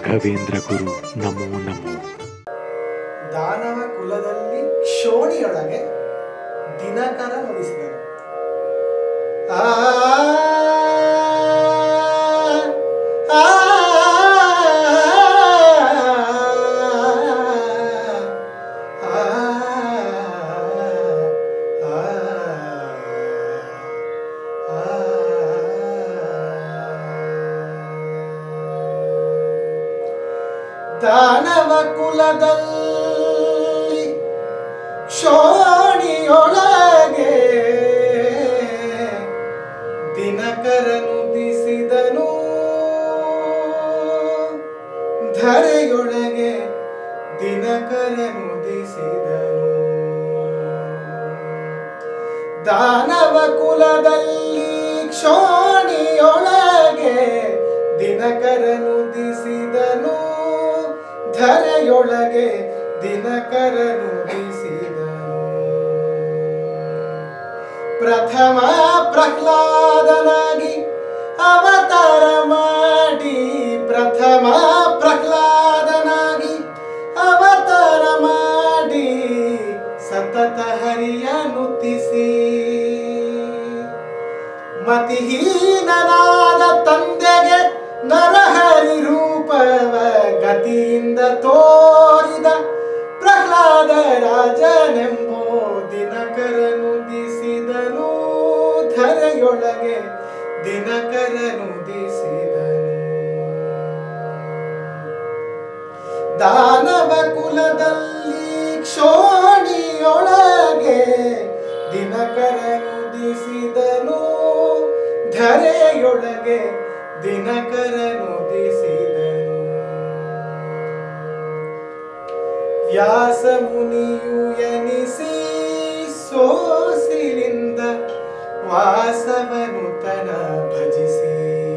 ರಾಘವೇಂದ್ರ ಗುರು ನಮೋ ನಮೋ ದಾನವ ಕುಲದಲ್ಲಿ ಕ್ಷೋಣಿಯೊಳಗೆ ದಿನಕರ ನುಡಿಸಿದರು ಆ ಆ, ಆ, ದಾನವ ಕುಲದಲ್ಲಿ ಶೋಣಿಯೊಳಗೆ ದಿನಕರನುದಿಸಿದನು ಧರೆಯೊಳಗೆ ದಿನಕರನುದಿಸಿದನು ದಾನವ ಕುಲದಲ್ಲಿ ಕ್ಷೋಣಿಯೊಳಗೆ ದಿನಕರನುದಿಸಿದನು ಧರೆಯೊಳಗೆ ದಿನಕರನುದಿಸಿದನು ಪ್ರಥಮ ಪ್ರಹ್ಲಾದನಾಗಿ ಅವತಾರ ಮಾಡಿ ಪ್ರಥಮ ಪ್ರಹ್ಲಾದನಾಗಿ ಅವತಾರ ಮಾಡಿ ಸತತ ಹರಿಯ ನುತಿಸಿ ಮತಿಹೀನನಾದ ತಂದೆಗೆ ನರಹರಿ ರೂಪವ ಗತಿಯಿಂದ ತೋರಿದ ಪ್ರಹ್ಲಾದ ರಾಜನೆಂಬೋ ದಿನಕರನುದಿಸಿದನು ಧರೆಯೊಳಗೆ ದಿನಕರನುದಿಸಿದನು ದಾನವ ಕುಲದಲ್ಲಿ ಕ್ಷೋಣಿಯೊಳಗೆ ದಿನಕರನುದಿಸಿದನು ಧರೆಯೊಳಗೆ ದಿನಕರನುದಿಸಿದನು ವ್ಯಾಸ ಮುನಿಯು ಎನಿಸಿ ಸೋಸಿಲಿಂದ ವಾಸವನು ತನ ಭಜಿಸಿ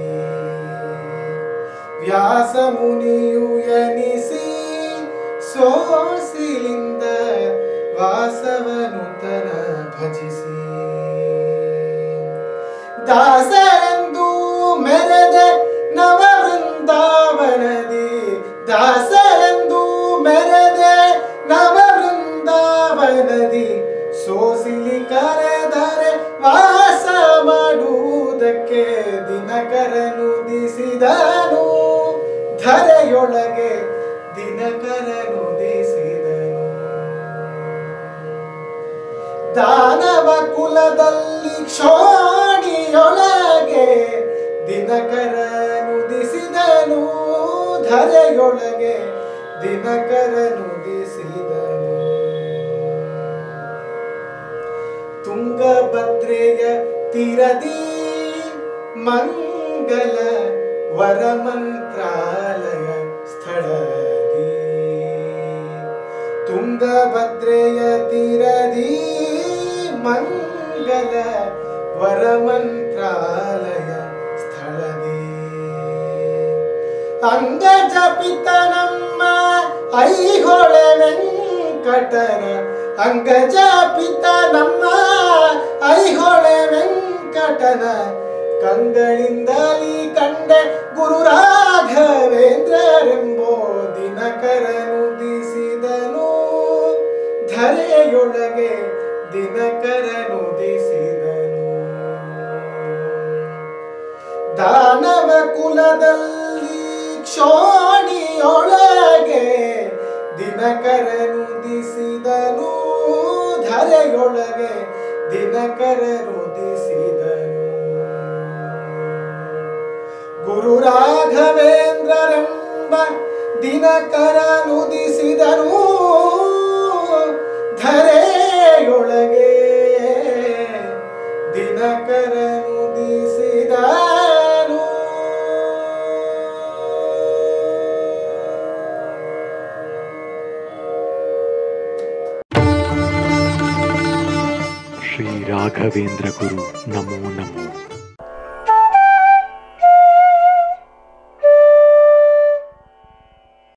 ವ್ಯಾಸ ಮುನಿಯು ಎನಿಸಿ ಸೋಸಿಲಿಂದ ವಾಸವನು ತನ ಭಜಿಸಿ ದಾಸರೆಂದು ಮೆರೆದ ನವ ವೃಂದಾವನದಿ ದಾಸರೆಂದು ಮೆರೆದ ನವ ವೃಂದಾವನದಿ ಸೋಸಿಲಿ ಕರೆದರೆ ವಾಸ ಮಾಡುವುದಕ್ಕೆ ದಿನಕರನುದಿಸಿದನು ಧರೆಯೊಳಗೆ ದಿನಕರನುದಿಸಿದನು ದಾನವ ಕುಲದಲ್ಲಿ ಕ್ಷೋಣಿಯೊಳಗೆ ದಿನಕರನುದಿಸಿದನು ಧರೆಯೊಳಗೆ ದಿನಕರನುದಿಸಿದನು ತುಂಗಭದ್ರೆಯ ತಿರದಿ ಮಂಗಲ ವರಮಂತ್ರಾಲಯ ಸ್ಥಳದಿ ತುಂಗಭದ್ರೆಯ ತಿರದಿ ಮಂಗಲ ವರಮಂತ್ರಾಲಯ ಸ್ಥಳದಿ ಅಂಗಜ ಪಿತನಮ್ಮ ಐಹೊಳೆ ವೆಂಕಟನ ಅಂಗಜ ಪಿತನಮ್ಮ ಐಹೊಳೆ ವೆಂಕಟನ ಕಂಗಳಿಂದಲಿ ಕಂಡೆ ಗುರು ರಾಘವೇಂದ್ರರೆಂಬೋ ದಿನಕರನುದಿಸಿದನು ಧರೆಯೊಳಗೆ ದಿನಕರನುದಿಸಿದನು ದಾನವ ಕುಲದಲ್ಲಿ ಕ್ಷೋಣಿಯೊಳಗೆ ದಿನಕರನುದಿಸಿದನು ಧರೆಯೊಳಗೆ ದಿನಕರನುದಿಸಿದನು ಗುರು ರಾಘವೇಂದ್ರರೆಂಬ ದಿನಕರನುದಿಸಿದನು ಧರೆಯೊಳಗೆ ದಿನಕರನುದಿಸಿದನು ಶ್ರೀ ರಾಘವೇಂದ್ರ ಗುರು ನಮೋ ನಮೋ